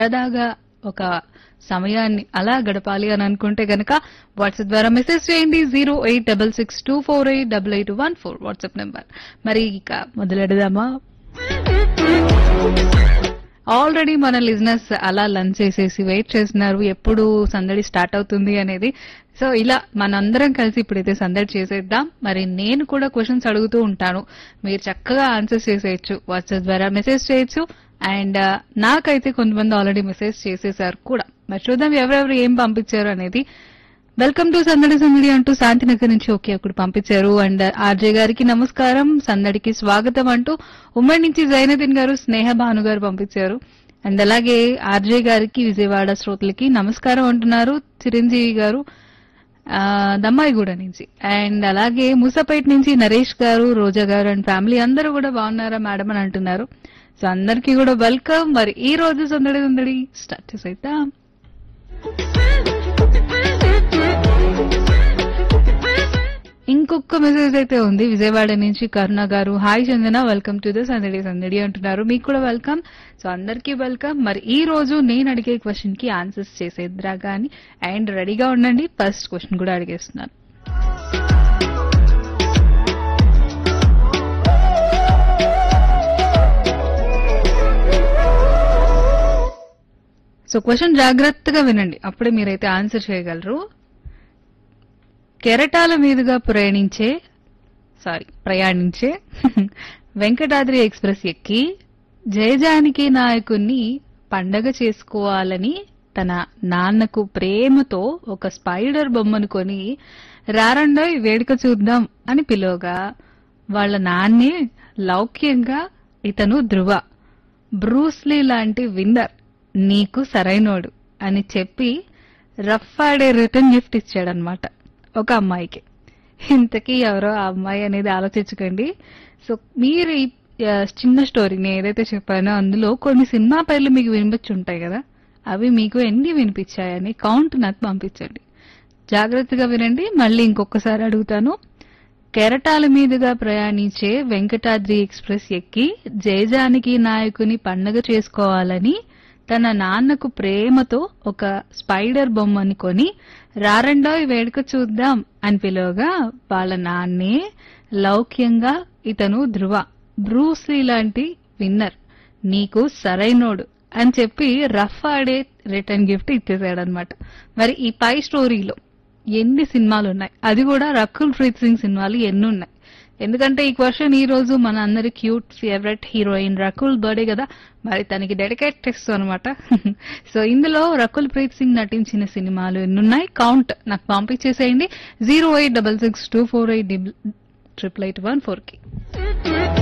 సరదాగా ఒక సమయాన్ని అలా గడపాలి అని అనుకుంటే గనక వాట్సాప్ ద్వారా మెసేజ్ చేయండి zero eight double six two four eight double eight one four WhatsApp number మరి ఇక మొదలెడదామా ఆల్రెడీ మన లిజినెస్ అలా లంచ్ చేసేసి వెయిట్ చేస్తున్నారు ఎప్పుడు సందడి స్టార్ట్ అవుతుంది అనేది సో ఇలా మనందరం కలిసి ఇప్పుడైతే సందడి చేసేద్దాం మరి నేను కూడా క్వశ్చన్స్ అడుగుతూ ఉంటాను మీరు చక్కగా ఆన్సర్స్ చేసేయచ్చు వాట్సాప్ ద్వారా మెసేజ్ చేయొచ్చు అండ్ నాకైతే కొంతమంది ఆల్రెడీ మెసేజ్ చేసేసారు కూడా మరి చూద్దాం ఎవరెవరు ఏం పంపించారు అనేది వెల్కమ్ టు సందడి సందడి అంటూ శాంతినగర్ నుంచి ఓకే ఒకటి పంపించారు అండ్ ఆర్జే గారికి నమస్కారం సందడికి స్వాగతం అంటూ ఉమ్మడి నుంచి జైనదీన్ గారు స్నేహ భాను గారు పంపించారు అండ్ అలాగే ఆర్జే గారికి విజయవాడ శ్రోతలకి నమస్కారం అంటున్నారు చిరంజీవి గారు ఆ, దమ్మాయిగూడ నుంచి అండ్ అలాగే మూసపేట నుంచి నరేష్ గారు రోజా గారు అండ్ ఫ్యామిలీ అందరూ కూడా బాగున్నారా మేడం అని అంటున్నారు సో అందరికీ కూడా వెల్కమ్ మరి ఈ రోజు సందడి సందడి స్టార్ట్ చేసేద్దాం ఇంకొక మెసేజ్ అయితే ఉంది విజయవాడ నుంచి Karuna garu hi Chandana welcome to the Sandadi Sandadi అంటున్నారు మీకు కూడా వెల్కమ్ సో అందరికీ వెల్కమ్ మరి ఈ రోజు నేను అడిగే క్వశ్చన్ కి ఆన్సర్స్ చేసేద్రా గాని అండ్ రెడీగా ఉండండి ఫస్ట్ క్వశ్చన్ కూడా అడిగేస్తున్నాను సో క్వశ్చన్ జాగ్రత్తగా వినండి అప్పుడే మీరైతే ఆన్సర్ చేయగలరు కెరటాల మీదుగా ప్రయాణించే సారీ ప్రయాణించే వెంకటాద్రి ఎక్స్ప్రెస్ ఎక్కి జయజానకి నాయకుణ్ణి పండగ చేసుకోవాలని తన నాన్నకు ప్రేమతో ఒక స్పైడర్ బొమ్మను కొని రారండోయ్ వేడుక చూద్దాం అని పిలువగా వాళ్ళ నాన్నే లౌక్యంగా ఇతను ధృవ బ్రూస్లీ లాంటి విన్నర్ నీకు సరైనోడు అని చెప్పి రఫ్ ఆడే రిటర్న్ గిఫ్ట్ ఇచ్చాడనమాట ఒక అమ్మాయికి ఇంతకీ ఎవరో ఆ అమ్మాయి అనేది ఆలోచించకండి సో మీరు ఈ ఆ, చిన్న స్టోరీ నేను ఏదైతే చెప్పానో అందులో కొన్ని సినిమా పేర్లు మీకు వినిపించి ఉంటాయి కదా అవి మీకు ఎన్ని వినిపించాయని కౌంట్ నాకు పంపించండి జాగ్రత్తగా వినండి మళ్ళీ ఇంకొకసారి అడుగుతాను కెరటాల మీదుగా ప్రయాణించే వెంకటాద్రి ఎక్స్ప్రెస్ ఎక్కి జయజానకి నాయకుని పండగ చేసుకోవాలని తన నాన్నకు ప్రేమతో ఒక స్పైడర్ బొమ్మని కొని రారండోయ్ వేడుక చూద్దాం అని పిలువగా వాళ్ళ నాన్నే లౌక్యంగా ఇతను ధృవ బ్రూస్లీ లాంటి విన్నర్ నీకు సరైనోడు అని చెప్పి రఫ్ ఆడే రిటర్న్ గిఫ్ట్ ఇచ్చేసాడనమాట మరి ఈ పై స్టోరీలో ఎన్ని సినిమాలు ఉన్నాయి అది కూడా రకుల్ ప్రీత్ సింగ్ సినిమాలు ఎన్ని ఉన్నాయి ఎందుకంటే ఈ క్వశ్చన్ ఈ రోజు మన అందరి cute favourite heroine Rakul birthday కదా మరి తనకి డెడికేట్ చేస్తాం అనమాట సో ఇందులో రకుల్ ప్రీత్ సింగ్ నటించిన సినిమాలు ఎన్నున్నాయి కౌంట్ నాకు పంపించేసేయండి zero eight double six two four eight triple eight one four కి